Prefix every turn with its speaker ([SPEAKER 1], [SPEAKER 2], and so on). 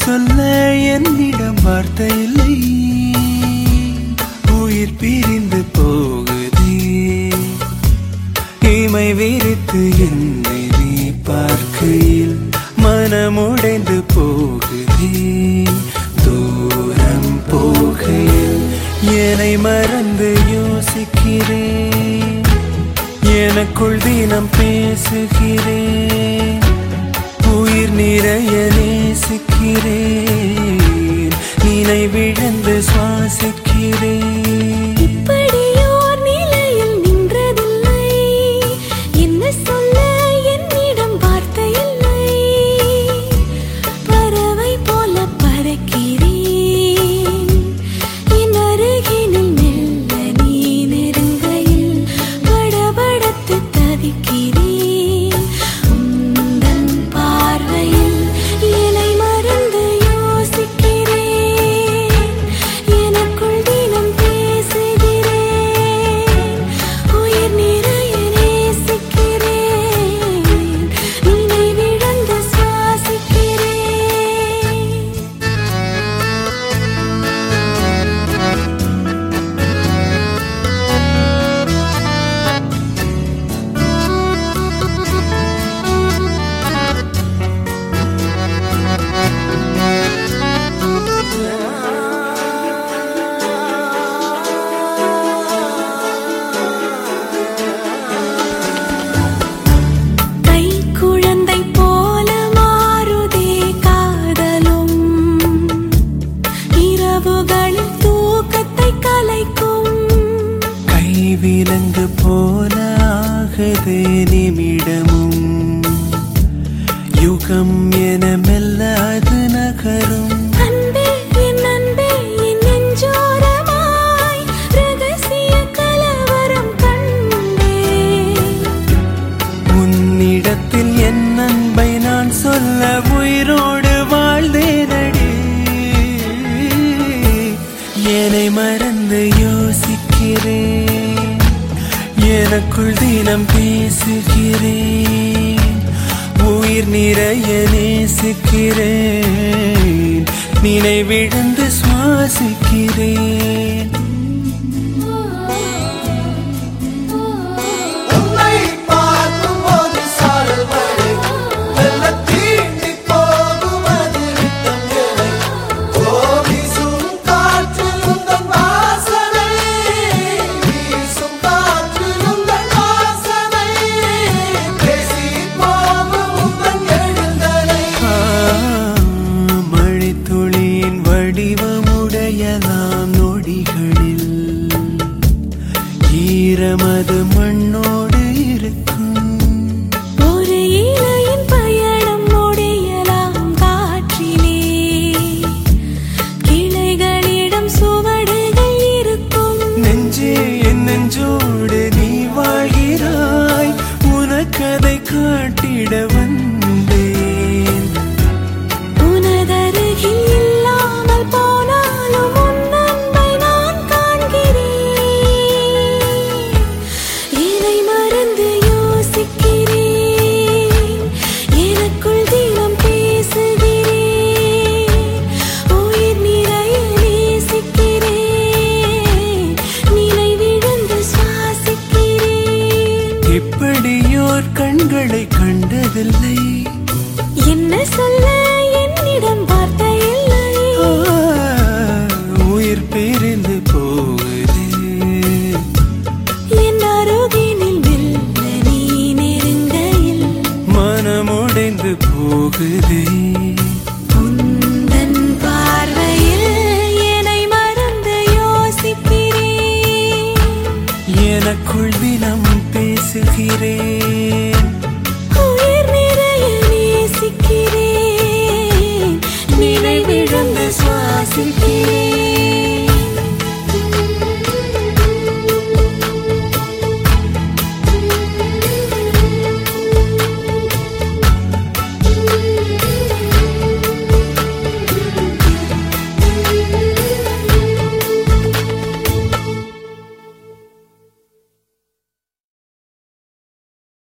[SPEAKER 1] சொல்ல என்னிடம் வார்த்தை இல்லை உயிர் பிரிந்து போகுதே இமை விரித்து என்னை நீ பார்க்கையில் மனமுடைந்து போகுதே தூரம் போகையில் என்னை மறந்து யோசிக்கிறேன் எனக்குள் தினம் பேசுகிறேன் உயிர் நிறைய நேசிக்கிறேன் நினைவிழந்து சுவாசிக்கிறேன்
[SPEAKER 2] இப்படியோர் நிலையில் நின்றதில்லை என்ன சொல்ல என்னிடம் வார்த்தை இல்லை பறவை போல பறக்கிறேன் என் அருகினில் மெல்ல நீ நெருங்கையில் படபடத்து தவிக்கிறேன் உந்தன் பார்வையில் என்னை மறந்து யோசிக்கிறேன் எனக்குள் தினம் பேசுகிறேன் உயிர் நிறைய நேசிக்கிறேன் நினைவிழந்து சுவாசிக்கிறேன் கை குழந்தை போல மாறுதே காதலும் இரவுகளில் தூக்கத்தை கலைக்கும்
[SPEAKER 1] கைவிலங்கு போல ஆகுதே நிமிடமும் யுகம் என மெல்ல அது நகரும்
[SPEAKER 2] அன்பே என் அன்பே என் நெஞ்சோரமாய் ரகசிய கலவரம் கண்டேன்
[SPEAKER 1] உன்னிடத்தில் என் அன்பை நான் சொல்ல உயிரோடு வாழ்ந்தேனடி என்னை மறந்து யோசிக்கிறேன் எனக்குள் தினம் பேசுகிறேன் உயிர் நிறைய நேசிக்கிறேன் நினைவிழந்து சுவாசிக்கிறேன்
[SPEAKER 3] உன்னை பார்க்கும்போது சாரல் மழை மெல்ல தீண்டி போகும் அது நித்தம் எனை ஓ வீசும் காற்றில் உந்தன் வாசனை வீசும் காற்றில் உந்தன் வாசனை பேசி போகும் உந்தன் எழுந்தனை
[SPEAKER 1] மழைத்துளியின் வடிவமுடையலாம் நொடிகளில் ஈரமது மண்ணோடு இருக்கும்
[SPEAKER 2] ஒரு இலையின் பயணம் முடியலாம் காற்றிலே கிளைகளிடம் சுவடுகள் இருக்கும்
[SPEAKER 1] நெஞ்சே என் நெஞ்சோடு நீ வாழ்கிறாய் உனக்கதை காட்டிட வந்தேன்
[SPEAKER 2] உனதருகில் இல்லாமல் போனாலும் உன் அன்பை நான் காண்கிறேன் என்னை மறந்து யோசிக்கிறேன் எனக்குள் தினம் பேசுகிறேன் உயிர் நிறைய நேசிக்கிறேன் நினைவிழந்து சுவாசிக்கிறேன்
[SPEAKER 1] இப்படியோர் கண்களை கண்டதில்லை
[SPEAKER 2] என்ன சொல்ல என்னிடம் வார்த்தை இல்லை
[SPEAKER 1] ஆ, உயிர் பிரிந்து